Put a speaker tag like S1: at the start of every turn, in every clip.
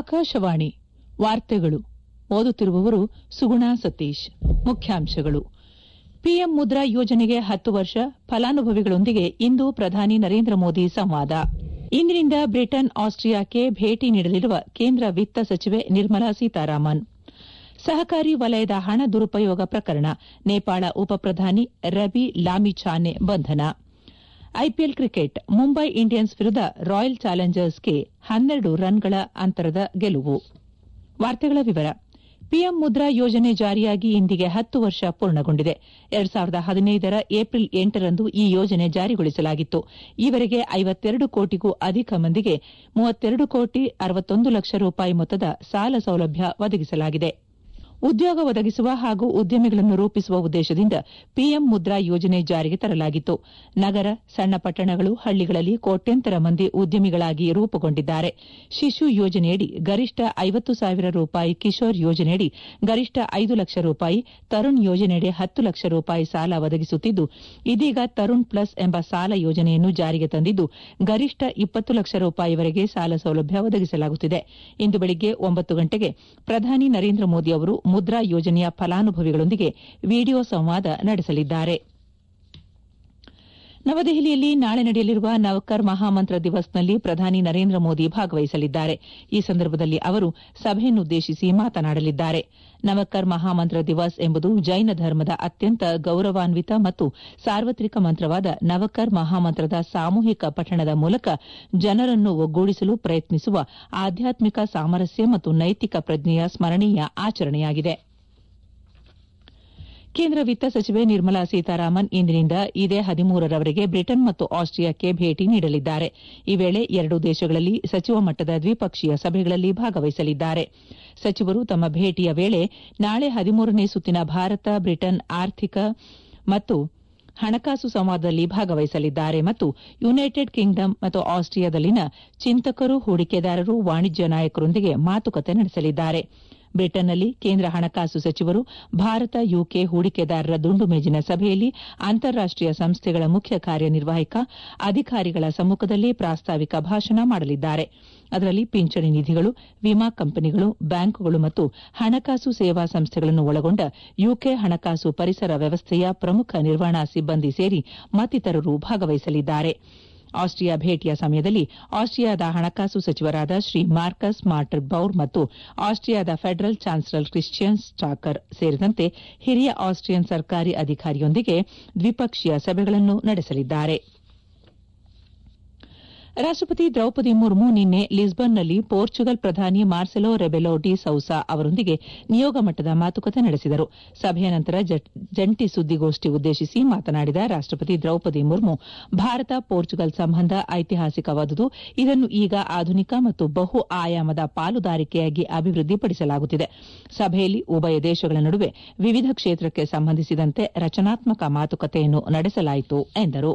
S1: ಆಕಾಶವಾಣಿ ವಾರ್ತೆಗಳು ಓದುತ್ತಿರುವವರು ಸುಗುಣಾ ಸತೀಶ್ ಮುಖ್ಯಾಂಶಗಳು ಪಿಎಂ ಮುದ್ರಾ ಯೋಜನೆಗೆ ಹತ್ತು ವರ್ಷ ಫಲಾನುಭವಿಗಳೊಂದಿಗೆ ಇಂದು ಪ್ರಧಾನಿ ನರೇಂದ್ರ ಮೋದಿ ಸಂವಾದ ಇಂದಿನಿಂದ ಬ್ರಿಟನ್ ಆಸ್ಟ್ರಿಯಾಕ್ಕೆ ಭೇಟಿ ನೀಡಲಿರುವ ಕೇಂದ್ರ ವಿತ್ತ ಸಚಿವೆ ನಿರ್ಮಲಾ ಸೀತಾರಾಮನ್ ಸಹಕಾರಿ ವಲಯದ ಹಣ ದುರುಪಯೋಗ ಪ್ರಕರಣ ನೇಪಾಳ ಉಪಪ್ರಧಾನಿ ರವಿ ಲಾಮಿಛಾನೆ ಬಂಧನ ಐಪಿಎಲ್ ಕ್ರಿಕೆಟ್ ಮುಂಬೈ ಇಂಡಿಯನ್ಸ್ ವಿರುದ್ದ ರಾಯಲ್ ಚಾಲೆಂಜರ್ಸ್ಗೆ ಹನ್ನೆರಡು ರನ್ಗಳ ಅಂತರದ ಗೆಲುವು ವಾರ್ತೆಗಳ ವಿವರ ಪಿಎಂ ಮುದ್ರಾ ಯೋಜನೆ ಜಾರಿಯಾಗಿ ಇಂದಿಗೆ ಹತ್ತು ವರ್ಷ ಪೂರ್ಣಗೊಂಡಿದೆ ಎರಡ್ ಸಾವಿರದ ಹದಿನೈದರ ಏಪ್ರಿಲ್ ಎಂಟರಂದು ಈ ಯೋಜನೆ ಜಾರಿಗೊಳಿಸಲಾಗಿತ್ತು ಈವರೆಗೆ ಐವತ್ತೆರಡು ಕೋಟಿಗೂ ಅಧಿಕ ಮಂದಿಗೆ ಮೂವತ್ತೆರಡು ಕೋಟಿ ಅರವತ್ತೊಂದು ಲಕ್ಷ ರೂಪಾಯಿ ಮೊತ್ತದ ಸಾಲ ಸೌಲಭ್ಯ ಒದಗಿಸಲಾಗಿದೆ ಉದ್ಯೋಗ ಒದಗಿಸುವ ಹಾಗೂ ಉದ್ಯಮಿಗಳನ್ನು ರೂಪಿಸುವ ಉದ್ದೇಶದಿಂದ ಪಿಎಂ ಮುದ್ರಾ ಯೋಜನೆ ಜಾರಿಗೆ ತರಲಾಗಿತ್ತು ನಗರ ಸಣ್ಣ ಪಟ್ಟಣಗಳು ಹಳ್ಳಿಗಳಲ್ಲಿ ಕೋಟ್ಯಂತರ ಮಂದಿ ಉದ್ಯಮಿಗಳಾಗಿ ರೂಪುಗೊಂಡಿದ್ದಾರೆ ಶಿಶು ಯೋಜನೆಯಡಿ ಗರಿಷ್ಠ ಐವತ್ತು ಸಾವಿರ ರೂಪಾಯಿ ಕಿಶೋರ್ ಯೋಜನೆಯಡಿ ಗರಿಷ್ಠ ಐದು ಲಕ್ಷ ರೂಪಾಯಿ ತರುಣ್ ಯೋಜನೆಯಡಿ ಹತ್ತು ಲಕ್ಷ ರೂಪಾಯಿ ಸಾಲ ಒದಗಿಸುತ್ತಿದ್ದು ಇದೀಗ ತರುಣ್ ಪ್ಲಸ್ ಎಂಬ ಸಾಲ ಯೋಜನೆಯನ್ನು ಜಾರಿಗೆ ತಂದಿದ್ದು ಗರಿಷ್ಠ ಇಪ್ಪತ್ತು ಲಕ್ಷ ರೂಪಾಯಿವರೆಗೆ ಸಾಲ ಸೌಲಭ್ಯ ಒದಗಿಸಲಾಗುತ್ತಿದೆ ಇಂದು ಬೆಳಗ್ಗೆ ಒಂಬತ್ತು ಗಂಟೆಗೆ ಪ್ರಧಾನಿ ನರೇಂದ್ರ ಮೋದಿ ಅವರು ಮುದ್ರಾ ಯೋಜನೆಯ ಫಲಾನುಭವಿಗಳೊಂದಿಗೆ ವಿಡಿಯೋ ಸಂವಾದ ನಡೆಸಲಿದ್ದಾರೆ ನವದೆಹಲಿಯಲ್ಲಿ ನಾಳೆ ನಡೆಯಲಿರುವ ನವಕರ್ ಮಹಾಮಂತ್ರ ದಿವಸ್ನಲ್ಲಿ ಪ್ರಧಾನಿ ನರೇಂದ್ರ ಮೋದಿ ಭಾಗವಹಿಸಲಿದ್ದಾರೆ ಈ ಸಂದರ್ಭದಲ್ಲಿ ಅವರು ಸಭೆಯನ್ನುದ್ದೇಶಿಸಿ ಮಾತನಾಡಲಿದ್ದಾರೆ ನವಕರ್ ಮಹಾಮಂತ್ರ ದಿವಸ್ ಎಂಬುದು ಜೈನ ಧರ್ಮದ ಅತ್ಯಂತ ಗೌರವಾನ್ವಿತ ಮತ್ತು ಸಾರ್ವತ್ರಿಕ ಮಂತ್ರವಾದ ನವಕರ್ ಮಹಾಮಂತ್ರದ ಸಾಮೂಹಿಕ ಪಠಣದ ಮೂಲಕ ಜನರನ್ನು ಒಗ್ಗೂಡಿಸಲು ಪ್ರಯತ್ನಿಸುವ ಆಧ್ಯಾತ್ಮಿಕ ಸಾಮರಸ್ಯ ಮತ್ತು ನೈತಿಕ ಪ್ರಜ್ಞೆಯ ಸ್ಮರಣೀಯ ಆಚರಣೆಯಾಗಿದೆ ಕೇಂದ್ರ ವಿತ್ತ ಸಚಿವೆ ನಿರ್ಮಲಾ ಸೀತಾರಾಮನ್ ಇಂದಿನಿಂದ ಇದೇ ಹದಿಮೂರರವರೆಗೆ ಬ್ರಿಟನ್ ಮತ್ತು ಆಸ್ಟ್ರಿಯಾಕ್ಕೆ ಭೇಟಿ ನೀಡಲಿದ್ದಾರೆ ಈ ವೇಳೆ ಎರಡೂ ದೇಶಗಳಲ್ಲಿ ಸಚಿವ ಮಟ್ಟದ ದ್ವಿಪಕ್ಷೀಯ ಸಭೆಗಳಲ್ಲಿ ಭಾಗವಹಿಸಲಿದ್ದಾರೆ ಸಚಿವರು ತಮ್ಮ ಭೇಟಿಯ ವೇಳೆ ನಾಳೆ ಹದಿಮೂರನೇ ಸುತ್ತಿನ ಭಾರತ ಬ್ರಿಟನ್ ಆರ್ಥಿಕ ಮತ್ತು ಹಣಕಾಸು ಸಂವಾದದಲ್ಲಿ ಭಾಗವಹಿಸಲಿದ್ದಾರೆ ಮತ್ತು ಯುನೈಟೆಡ್ ಕಿಂಗ್ಡಮ್ ಮತ್ತು ಆಸ್ಟ್ರಿಯಾದಲ್ಲಿನ ಚಿಂತಕರು ಹೂಡಿಕೆದಾರರು ವಾಣಿಜ್ಯ ನಾಯಕರೊಂದಿಗೆ ಮಾತುಕತೆ ನಡೆಸಲಿದ್ದಾರೆ ಬ್ರಿಟನ್ನಲ್ಲಿ ಕೇಂದ್ರ ಹಣಕಾಸು ಸಚಿವರು ಭಾರತ ಯುಕೆ ಹೂಡಿಕೆದಾರರ ದುಂಡು ಮೇಜಿನ ಸಭೆಯಲ್ಲಿ ಅಂತಾರಾಷ್ಟೀಯ ಸಂಸ್ಥೆಗಳ ಮುಖ್ಯ ಕಾರ್ಯನಿರ್ವಾಹಕ ಅಧಿಕಾರಿಗಳ ಸಮ್ಮುಖದಲ್ಲಿ ಪ್ರಾಸ್ತಾವಿಕ ಭಾಷಣ ಮಾಡಲಿದ್ದಾರೆ ಅದರಲ್ಲಿ ಪಿಂಚಣಿ ನಿಧಿಗಳು ವಿಮಾ ಕಂಪನಿಗಳು ಬ್ಯಾಂಕುಗಳು ಮತ್ತು ಹಣಕಾಸು ಸೇವಾ ಸಂಸ್ಥೆಗಳನ್ನು ಒಳಗೊಂಡ ಯುಕೆ ಹಣಕಾಸು ಪರಿಸರ ವ್ಯವಸ್ಥೆಯ ಪ್ರಮುಖ ನಿರ್ವಹಣಾ ಸಿಬ್ಬಂದಿ ಸೇರಿ ಮತ್ತಿತರರು ಭಾಗವಹಿಸಲಿದ್ದಾರೆ ಆಸ್ಟ್ರಿಯಾ ಭೇಟಿಯ ಸಮಯದಲ್ಲಿ ಆಸ್ಟ್ರಿಯಾದ ಹಣಕಾಸು ಸಚಿವರಾದ ಶ್ರೀ ಮಾರ್ಕಸ್ ಮಾರ್ಟರ್ ಬೌರ್ ಮತ್ತು ಆಸ್ಟ್ರಿಯಾದ ಫೆಡರಲ್ ಚಾನ್ಸಲರ್ ಕ್ರಿಶ್ಚಿಯನ್ ಸ್ಟಾಕರ್ ಸೇರಿದಂತೆ ಹಿರಿಯ ಆಸ್ಟ್ರಿಯನ್ ಸರ್ಕಾರಿ ಅಧಿಕಾರಿಯೊಂದಿಗೆ ದ್ವಿಪಕ್ಷೀಯ ಸಭೆಗಳನ್ನು ನಡೆಸಲಿದ್ದಾರೆ ರಾಷ್ಟಪತಿ ದ್ರೌಪದಿ ಮುರ್ಮು ನಿನ್ನೆ ಲಿಸ್ಬನ್ನಲ್ಲಿ ಪೋರ್ಚುಗಲ್ ಪ್ರಧಾನಿ ಮಾರ್ಸೆಲೋ ರೆಬೆಲೋ ಡಿ ಸೌಸಾ ಅವರೊಂದಿಗೆ ನಿಯೋಗ ಮಟ್ಟದ ಮಾತುಕತೆ ನಡೆಸಿದರು ಸಭೆಯ ನಂತರ ಜಂಟಿ ಸುದ್ದಿಗೋಷ್ಠಿ ಉದ್ದೇಶಿಸಿ ಮಾತನಾಡಿದ ರಾಷ್ಟಪತಿ ದ್ರೌಪದಿ ಮುರ್ಮು ಭಾರತ ಪೋರ್ಚುಗಲ್ ಸಂಬಂಧ ಐತಿಹಾಸಿಕವಾದುದು ಇದನ್ನು ಈಗ ಆಧುನಿಕ ಮತ್ತು ಬಹು ಆಯಾಮದ ಪಾಲುದಾರಿಕೆಯಾಗಿ ಅಭಿವೃದ್ಧಿಪಡಿಸಲಾಗುತ್ತಿದೆ ಸಭೆಯಲ್ಲಿ ಉಭಯ ದೇಶಗಳ ನಡುವೆ ವಿವಿಧ ಕ್ಷೇತ್ರಕ್ಕೆ ಸಂಬಂಧಿಸಿದಂತೆ ರಚನಾತ್ಮಕ ಮಾತುಕತೆಯನ್ನು ನಡೆಸಲಾಯಿತು ಎಂದರು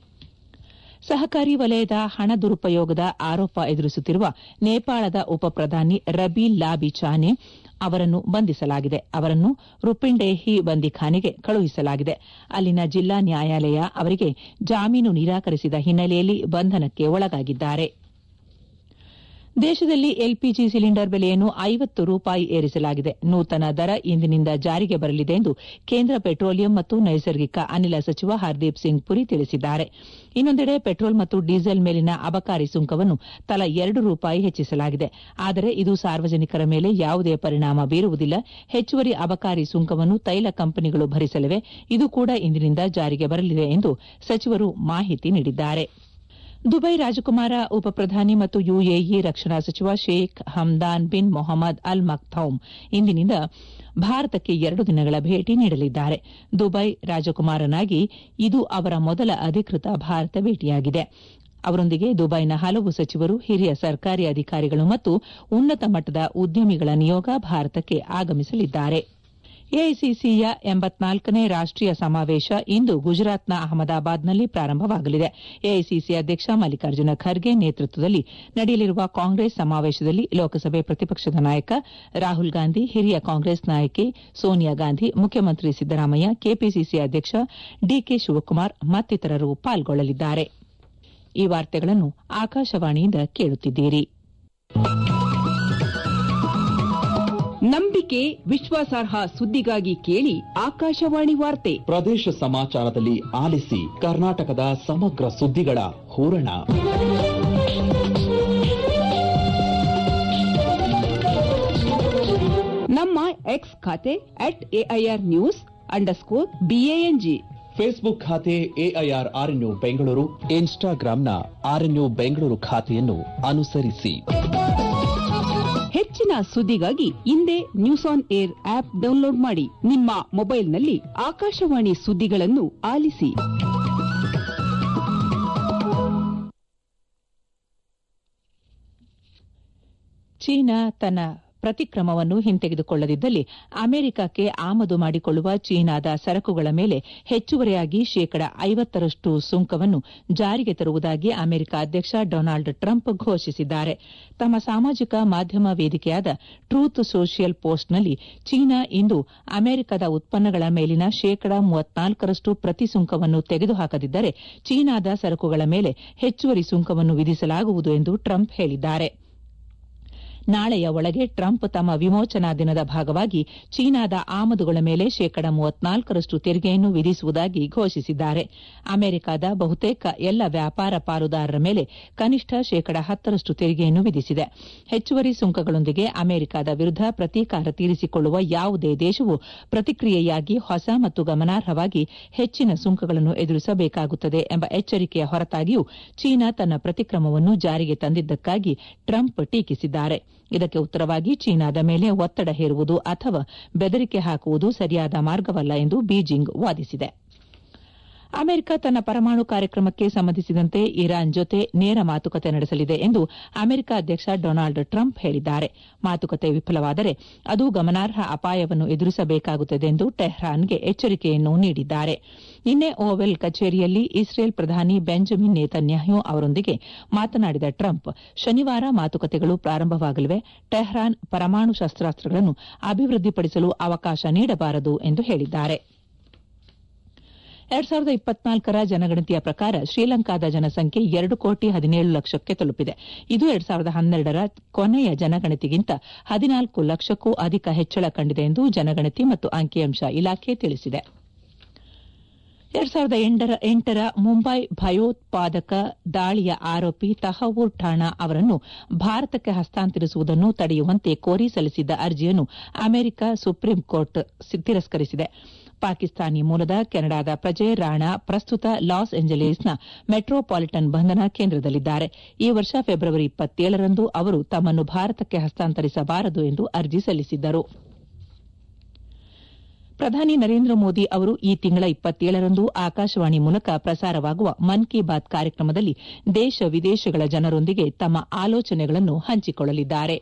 S1: ಸಹಕಾರಿ ವಲಯದ ಹಣ ದುರುಪಯೋಗದ ಆರೋಪ ಎದುರಿಸುತ್ತಿರುವ ನೇಪಾಳದ ಉಪಪ್ರಧಾನಿ ರಬಿ ಲಾಬಿಚಾನೆ ಅವರನ್ನು ಬಂಧಿಸಲಾಗಿದೆ ಅವರನ್ನು ರುಪಿಂಡೇಹಿ ಬಂದಿಖಾನೆಗೆ ಕಳುಹಿಸಲಾಗಿದೆ ಅಲ್ಲಿನ ಜಿಲ್ಲಾ ನ್ಯಾಯಾಲಯ ಅವರಿಗೆ ಜಾಮೀನು ನಿರಾಕರಿಸಿದ ಹಿನ್ನೆಲೆಯಲ್ಲಿ ಬಂಧನಕ್ಕೆ ಒಳಗಾಗಿದ್ದಾರೆ ದೇಶದಲ್ಲಿ ಎಲ್ಪಿಜಿ ಸಿಲಿಂಡರ್ ಬೆಲೆಯನ್ನು ಐವತ್ತು ರೂಪಾಯಿ ಏರಿಸಲಾಗಿದೆ ನೂತನ ದರ ಇಂದಿನಿಂದ ಜಾರಿಗೆ ಬರಲಿದೆ ಎಂದು ಕೇಂದ್ರ ಪೆಟ್ರೋಲಿಯಂ ಮತ್ತು ನೈಸರ್ಗಿಕ ಅನಿಲ ಸಚಿವ ಹರ್ದೀಪ್ ಸಿಂಗ್ ಪುರಿ ತಿಳಿಸಿದ್ದಾರೆ ಇನ್ನೊಂದೆಡೆ ಪೆಟ್ರೋಲ್ ಮತ್ತು ಡೀಸೆಲ್ ಮೇಲಿನ ಅಬಕಾರಿ ಸುಂಕವನ್ನು ತಲಾ ಎರಡು ರೂಪಾಯಿ ಹೆಚ್ಚಿಸಲಾಗಿದೆ ಆದರೆ ಇದು ಸಾರ್ವಜನಿಕರ ಮೇಲೆ ಯಾವುದೇ ಪರಿಣಾಮ ಬೀರುವುದಿಲ್ಲ ಹೆಚ್ಚುವರಿ ಅಬಕಾರಿ ಸುಂಕವನ್ನು ತೈಲ ಕಂಪನಿಗಳು ಭರಿಸಲಿವೆ ಇದು ಕೂಡ ಇಂದಿನಿಂದ ಜಾರಿಗೆ ಬರಲಿದೆ ಎಂದು ಸಚಿವರು ಮಾಹಿತಿ ನೀಡಿದ್ದಾರೆ ದುಬೈ ರಾಜಕುಮಾರ ಉಪಪ್ರಧಾನಿ ಮತ್ತು ಯುಎಇ ರಕ್ಷಣಾ ಸಚಿವ ಶೇಖ್ ಹಮ್ದಾನ್ ಬಿನ್ ಮೊಹಮ್ಮದ್ ಅಲ್ ಮಕ್ತೌಮ್ ಇಂದಿನಿಂದ ಭಾರತಕ್ಕೆ ಎರಡು ದಿನಗಳ ಭೇಟಿ ನೀಡಲಿದ್ದಾರೆ ದುಬೈ ರಾಜಕುಮಾರನಾಗಿ ಇದು ಅವರ ಮೊದಲ ಅಧಿಕೃತ ಭಾರತ ಭೇಟಿಯಾಗಿದೆ ಅವರೊಂದಿಗೆ ದುಬೈನ ಹಲವು ಸಚಿವರು ಹಿರಿಯ ಸರ್ಕಾರಿ ಅಧಿಕಾರಿಗಳು ಮತ್ತು ಉನ್ನತ ಮಟ್ಟದ ಉದ್ಯಮಿಗಳ ನಿಯೋಗ ಭಾರತಕ್ಕೆ ಆಗಮಿಸಲಿದ್ದಾರೆ ಎಐಸಿಸಿಯ ಎಂಬತ್ನಾಲ್ಕನೇ ರಾಷ್ಟೀಯ ಸಮಾವೇಶ ಇಂದು ಗುಜರಾತ್ನ ಅಹಮದಾಬಾದ್ನಲ್ಲಿ ಪ್ರಾರಂಭವಾಗಲಿದೆ ಎಐಸಿಸಿ ಅಧ್ಯಕ್ಷ ಮಲ್ಲಿಕಾರ್ಜುನ ಖರ್ಗೆ ನೇತೃತ್ವದಲ್ಲಿ ನಡೆಯಲಿರುವ ಕಾಂಗ್ರೆಸ್ ಸಮಾವೇಶದಲ್ಲಿ ಲೋಕಸಭೆ ಪ್ರತಿಪಕ್ಷದ ನಾಯಕ ರಾಹುಲ್ ಗಾಂಧಿ ಹಿರಿಯ ಕಾಂಗ್ರೆಸ್ ನಾಯಕಿ ಸೋನಿಯಾ ಗಾಂಧಿ ಮುಖ್ಯಮಂತ್ರಿ ಸಿದ್ದರಾಮಯ್ಯ ಕೆಪಿಸಿಸಿ ಅಧ್ಯಕ್ಷ ಡಿಕೆ ಶಿವಕುಮಾರ್ ಮತ್ತಿತರರು ಪಾಲ್ಗೊಳ್ಳಲಿದ್ದಾರೆ ಈ ವಾರ್ತೆಗಳನ್ನು ಆಕಾಶವಾಣಿಯಿಂದ ಕೇಳುತ್ತಿದ್ದೀರಿ
S2: ನಂಬಿಕೆ ವಿಶ್ವಾಸಾರ್ಹ ಸುದ್ದಿಗಾಗಿ ಕೇಳಿ ಆಕಾಶವಾಣಿ ವಾರ್ತೆ
S3: ಪ್ರದೇಶ ಸಮಾಚಾರದಲ್ಲಿ ಆಲಿಸಿ ಕರ್ನಾಟಕದ ಸಮಗ್ರ ಸುದ್ದಿಗಳ ಹೂರಣ
S2: ನಮ್ಮ ಎಕ್ಸ್ ಖಾತೆ at AIR news underscore B A N G
S3: Facebook ಖಾತೆ ಎಐಆರ್ ಆರ್ಎನ್ಯು ಬೆಂಗಳೂರು ಇನ್ಸ್ಟಾಗ್ರಾಂನ ಆರ್ಎನ್ಯು ಬೆಂಗಳೂರು ಖಾತೆಯನ್ನು ಅನುಸರಿಸಿ
S2: ಹೆಚ್ಚಿನ ಸುದ್ದಿಗಾಗಿ ಹಿಂದೆ news on air app download ಮಾಡಿ ನಿಮ್ಮ ಮೊಬೈಲ್ನಲ್ಲಿ ಆಕಾಶವಾಣಿ ಸುದ್ದಿಗಳನ್ನು ಆಲಿಸಿ
S1: ಚೀನಾ ತನ್ನ ಪ್ರತಿಕ್ರಮವನ್ನು ಹಿಂತೆಗೆದುಕೊಳ್ಳದಿದ್ದಲ್ಲಿ ಅಮೆರಿಕಕ್ಕೆ ಆಮದು ಮಾಡಿಕೊಳ್ಳುವ ಚೀನಾದ ಸರಕುಗಳ ಮೇಲೆ ಹೆಚ್ಚುವರಿಯಾಗಿ ಶೇಕಡ ಐವತ್ತರಷ್ಟು ಸುಂಕವನ್ನು ಜಾರಿಗೆ ತರುವುದಾಗಿ ಅಮೆರಿಕ ಅಧ್ಯಕ್ಷ ಡೊನಾಲ್ಡ್ ಟ್ರಂಪ್ ಘೋಷಿಸಿದ್ದಾರೆ ತಮ್ಮ ಸಾಮಾಜಿಕ ಮಾಧ್ಯಮ ವೇದಿಕೆಯಾದ ಟ್ರೂತ್ ಸೋಷಿಯಲ್ ಪೋಸ್ಟ್ನಲ್ಲಿ ಚೀನಾ ಇಂದು ಅಮೆರಿಕದ ಉತ್ಪನ್ನಗಳ ಮೇಲಿನ ಶೇಕಡ ಮೂವತ್ನಾಲ್ಕರಷ್ಟು ಪ್ರತಿ ಸುಂಕವನ್ನು ತೆಗೆದುಹಾಕದಿದ್ದರೆ ಚೀನಾದ ಸರಕುಗಳ ಮೇಲೆ ಹೆಚ್ಚುವರಿ ಸುಂಕವನ್ನು ವಿಧಿಸಲಾಗುವುದು ಎಂದು ಟ್ರಂಪ್ ಹೇಳಿದ್ದಾರೆ ನಾಳೆಯ ಒಳಗೆ ಟ್ರಂಪ್ ತಮ್ಮ ವಿಮೋಚನಾ ದಿನದ ಭಾಗವಾಗಿ ಚೀನಾದ ಆಮದುಗಳ ಮೇಲೆ ಶೇಕಡ ಮೂವತ್ನಾಲ್ಕರಷ್ಟು ತೆರಿಗೆಯನ್ನು ವಿಧಿಸುವುದಾಗಿ ಘೋಷಿಸಿದ್ದಾರೆ ಅಮೆರಿಕದ ಬಹುತೇಕ ಎಲ್ಲ ವ್ಯಾಪಾರ ಪಾಲುದಾರರ ಮೇಲೆ ಕನಿಷ್ಠ ಶೇಕಡ ಹತ್ತರಷ್ಟು ತೆರಿಗೆಯನ್ನು ವಿಧಿಸಿದೆ ಹೆಚ್ಚುವರಿ ಸುಂಕಗಳೊಂದಿಗೆ ಅಮೆರಿಕದ ವಿರುದ್ಧ ಪ್ರತೀಕಾರ ತೀರಿಸಿಕೊಳ್ಳುವ ಯಾವುದೇ ದೇಶವು ಪ್ರತಿಕ್ರಿಯೆಯಾಗಿ ಹೊಸ ಮತ್ತು ಗಮನಾರ್ಹವಾಗಿ ಹೆಚ್ಚಿನ ಸುಂಕಗಳನ್ನು ಎದುರಿಸಬೇಕಾಗುತ್ತದೆ ಎಂಬ ಎಚ್ಚರಿಕೆಯ ಹೊರತಾಗಿಯೂ ಚೀನಾ ತನ್ನ ಪ್ರತಿಕ್ರಮವನ್ನು ಜಾರಿಗೆ ತಂದಿದ್ದಕ್ಕಾಗಿ ಟ್ರಂಪ್ ಟೀಕಿಸಿದ್ದಾರೆ ಇದಕ್ಕೆ ಉತ್ತರವಾಗಿ ಚೀನಾದ ಮೇಲೆ ಒತ್ತಡ ಹೇರುವುದು ಅಥವಾ ಬೆದರಿಕೆ ಹಾಕುವುದು ಸರಿಯಾದ ಮಾರ್ಗವಲ್ಲ ಎಂದು ಬೀಜಿಂಗ್ ವಾದಿಸಿದೆ ಅಮೆರಿಕ ತನ್ನ ಪರಮಾಣು ಕಾರ್ಯಕ್ರಮಕ್ಕೆ ಸಂಬಂಧಿಸಿದಂತೆ ಇರಾನ್ ಜೊತೆ ನೇರ ಮಾತುಕತೆ ನಡೆಸಲಿದೆ ಎಂದು ಅಮೆರಿಕ ಅಧ್ಯಕ್ಷ ಡೊನಾಲ್ಡ್ ಟ್ರಂಪ್ ಹೇಳಿದ್ದಾರೆ ಮಾತುಕತೆ ವಿಫಲವಾದರೆ ಅದು ಗಮನಾರ್ಹ ಅಪಾಯವನ್ನು ಎದುರಿಸಬೇಕಾಗುತ್ತದೆ ಎಂದು ಟೆಹ್ರಾನ್ಗೆ ಎಚ್ಚರಿಕೆಯನ್ನು ನೀಡಿದ್ದಾರೆ ನಿನ್ನೆ ಓವೆಲ್ ಕಚೇರಿಯಲ್ಲಿ ಇಸ್ರೇಲ್ ಪ್ರಧಾನಿ ಬೆಂಜಮಿನ್ ನೇತನ್ಯಾಹು ಅವರೊಂದಿಗೆ ಮಾತನಾಡಿದ ಟ್ರಂಪ್ ಶನಿವಾರ ಮಾತುಕತೆಗಳು ಪ್ರಾರಂಭವಾಗಲಿವೆ ಟೆಹ್ರಾನ್ ಪರಮಾಣು ಶಸ್ತ್ರಾಸ್ತ್ರಗಳನ್ನು ಅಭಿವೃದ್ಧಿಪಡಿಸಲು ಅವಕಾಶ ನೀಡಬಾರದು ಎಂದು ಹೇಳಿದ್ದಾರೆ ಎರಡ್ ಸಾವಿರದ ಇಪ್ಪತ್ನಾಲ್ಕರ ಜನಗಣತಿಯ ಪ್ರಕಾರ ಶ್ರೀಲಂಕಾದ ಜನಸಂಖ್ಯೆ ಎರಡು ಕೋಟಿ ಹದಿನೇಳು ಲಕ್ಷಕ್ಕೆ ತಲುಪಿದೆ ಇದು ಎರಡ್ ಸಾವಿರದ ಹನ್ನೆರಡರ ಕೊನೆಯ ಜನಗಣತಿಗಿಂತ ಹದಿನಾಲ್ಕು ಲಕ್ಷಕ್ಕೂ ಅಧಿಕ ಹೆಚ್ಚಳ ಕಂಡಿದೆ ಎಂದು ಜನಗಣತಿ ಮತ್ತು ಅಂಕಿಅಂಶ ಇಲಾಖೆ ತಿಳಿಸಿದೆ ಎರಡ್ ಸಾವಿರದ ಎಂಟರ ಮುಂಬೈ ಭಯೋತ್ಪಾದಕ ದಾಳಿಯ ಆರೋಪಿ ತಹವೂರ್ ಠಾಣಾ ಅವರನ್ನು ಭಾರತಕ್ಕೆ ಹಸ್ತಾಂತರಿಸುವುದನ್ನು ತಡೆಯುವಂತೆ ಕೋರಿ ಸಲ್ಲಿಸಿದ್ದ ಅರ್ಜಿಯನ್ನು ಅಮೆರಿಕ ಸುಪ್ರೀಂ ಕೋರ್ಟ್ ತಿರಸ್ಕರಿಸಿದೆ ಪಾಕಿಸ್ತಾನಿ ಮೂಲದ ಕೆನಡಾದ ಪ್ರಜೆ ರಾಣಾ ಪ್ರಸ್ತುತ ಲಾಸ್ ಏಂಜಲೀಸ್ನ ಮೆಟ್ರೋಪಾಲಿಟನ್ ಬಂಧನ ಕೇಂದ್ರದಲ್ಲಿದ್ದಾರೆ ಈ ವರ್ಷ ಫೆಬ್ರವರಿ ಇಪ್ಪತ್ತೇಳರಂದು ಅವರು ತಮ್ಮನ್ನು ಭಾರತಕ್ಕೆ ಹಸ್ತಾಂತರಿಸಬಾರದು ಎಂದು ಅರ್ಜಿ ಸಲ್ಲಿಸಿದ್ದರು ಪ್ರಧಾನಿ ನರೇಂದ್ರ ಮೋದಿ ಅವರು ಈ ತಿಂಗಳ ಇಪ್ಪತ್ತೇಳರಂದು ಆಕಾಶವಾಣಿ ಮೂಲಕ ಪ್ರಸಾರವಾಗುವ ಮನ್ ಕಿ ಬಾತ್ ಕಾರ್ಯಕ್ರಮದಲ್ಲಿ ದೇಶ ವಿದೇಶಗಳ ಜನರೊಂದಿಗೆ ತಮ್ಮ ಆಲೋಚನೆಗಳನ್ನು ಹಂಚಿಕೊಳ್ಳಲಿದ್ದಾರೆ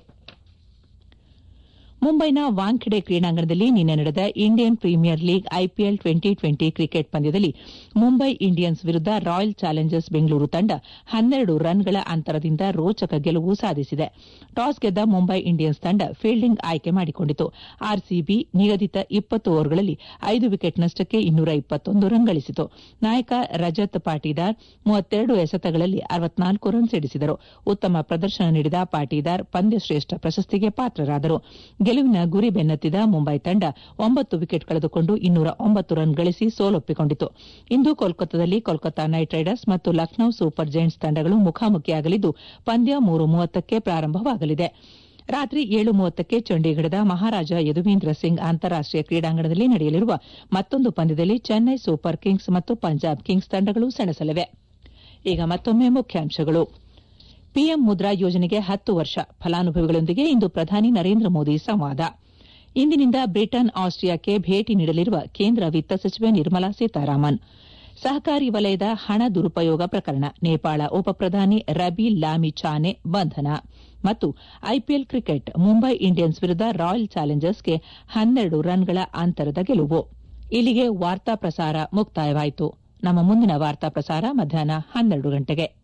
S1: ಮುಂಬೈನ ವಾಂಖೆಡೆ ಕ್ರೀಡಾಂಗಣದಲ್ಲಿ ನಿನ್ನೆ ನಡೆದ Indian Premier League IPL twenty twenty cricket ಪಂದ್ಯದಲ್ಲಿ ಮುಂಬೈ ಇಂಡಿಯನ್ಸ್ ವಿರುದ್ದ ರಾಯಲ್ ಚಾಲೆಂಜರ್ಸ್ ಬೆಂಗಳೂರು ತಂಡ ಹನ್ನೆರಡು ರನ್ಗಳ ಅಂತರದಿಂದ ರೋಚಕ ಗೆಲುವು ಸಾಧಿಸಿದೆ ಟಾಸ್ ಗೆದ್ದ ಮುಂಬೈ ಇಂಡಿಯನ್ಸ್ ತಂಡ ಫೀಲ್ಡಿಂಗ್ ಆಯ್ಕೆ ಮಾಡಿಕೊಂಡಿತು ಆರ್ಸಿಬಿ ನಿಗದಿತ ಇಪ್ಪತ್ತು ಓವರ್ಗಳಲ್ಲಿ ಐದು ವಿಕೆಟ್ ನಷ್ಟಕ್ಕೆ ಇನ್ನೂರ ಇಪ್ಪತ್ತೊಂದು ರನ್ ಗಳಿಸಿತು ನಾಯಕ ರಜತ್ ಪಾಟೀದಾರ್ ಮೂವತ್ತೆರಡು ಎಸೆತಗಳಲ್ಲಿ ಅರವತ್ನಾಲ್ಕು ರನ್ ಸಿಡಿಸಿದರು ಉತ್ತಮ ಪ್ರದರ್ಶನ ನೀಡಿದ ಪಾಟೀದಾರ್ ಪಂದ್ಯಶ್ರೇಷ್ಠ ಪ್ರಶಸ್ತಿಗೆ ಪಾತ್ರರಾದರು ಗೆಲುವಿನ ಗುರಿ ಬೆನ್ನತ್ತಿದ ಮುಂಬೈ ತಂಡ ಒಂಬತ್ತು ವಿಕೆಟ್ ಕಳೆದುಕೊಂಡು ಇನ್ನೂರ ಒಂಬತ್ತು ರನ್ ಗಳಿಸಿ ಸೋಲೊಪ್ಪಿಕೊಂಡಿತು ಇಂದು ಕೋಲ್ಕತ್ತಾದಲ್ಲಿ ಕೋಲ್ಕತ್ತಾ ನೈಟ್ ರೈಡರ್ಸ್ ಮತ್ತು ಲಖನೌ ಸೂಪರ್ ಜೈಂಟ್ಸ್ ತಂಡಗಳು ಮುಖಾಮುಖಿಯಾಗಲಿದ್ದು ಪಂದ್ಯ ಮೂರು ಮೂವತ್ತಕ್ಕೆ ಪ್ರಾರಂಭವಾಗಲಿದೆ ರಾತ್ರಿ ಏಳು ಮೂವತ್ತಕ್ಕೆ ಚಂಡೀಗಢದ ಮಹಾರಾಜ ಯದುವೀಂದ್ರ ಸಿಂಗ್ ಅಂತಾರಾಷ್ಟೀಯ ಕ್ರೀಡಾಂಗಣದಲ್ಲಿ ನಡೆಯಲಿರುವ ಮತ್ತೊಂದು ಪಂದ್ಯದಲ್ಲಿ ಚೆನ್ನೈ ಸೂಪರ್ ಕಿಂಗ್ಸ್ ಮತ್ತು ಪಂಜಾಬ್ ಕಿಂಗ್ಸ್ ತಂಡಗಳು ಸೆಣಸಲಿವೆ ಈಗ ಮತ್ತೊಮ್ಮೆ ಮುಖ್ಯಾಂಶಗಳು ಪಿಎಂ ಮುದ್ರಾ ಯೋಜನೆಗೆ ಹತ್ತು ವರ್ಷ ಫಲಾನುಭವಿಗಳೊಂದಿಗೆ ಇಂದು ಪ್ರಧಾನಿ ನರೇಂದ್ರ ಮೋದಿ ಸಂವಾದ ಇಂದಿನಿಂದ ಬ್ರಿಟನ್ ಆಸ್ಟ್ರಿಯಾಕ್ಕೆ ಭೇಟಿ ನೀಡಲಿರುವ ಕೇಂದ್ರ ವಿತ್ತ ಸಚಿವೆ ನಿರ್ಮಲಾ ಸೀತಾರಾಮನ್ ಸಹಕಾರಿ ವಲಯದ ಹಣ ದುರುಪಯೋಗ ಪ್ರಕರಣ ನೇಪಾಳ ಉಪಪ್ರಧಾನಿ ರಬಿ ಲಾಮಿ ಚಾನೆ ಬಂಧನ ಮತ್ತು ಐಪಿಎಲ್ ಕ್ರಿಕೆಟ್ ಮುಂಬೈ ಇಂಡಿಯನ್ಸ್ ವಿರುದ್ದ ರಾಯಲ್ ಚಾಲೆಂಜರ್ಸ್ಗೆ ಹನ್ನೆರಡು ರನ್ಗಳ ಅಂತರದ ಗೆಲುವು ಇಲ್ಲಿಗೆ ವಾರ್ತಾ ಪ್ರಸಾರ ಮುಕ್ತಾಯವಾಯಿತು ನಮ್ಮ ಮುಂದಿನ ವಾರ್ತಾ ಪ್ರಸಾರ ಮಧ್ಯಾಹ್ನ ಹನ್ನೆರಡು ಗಂಟೆಗೆ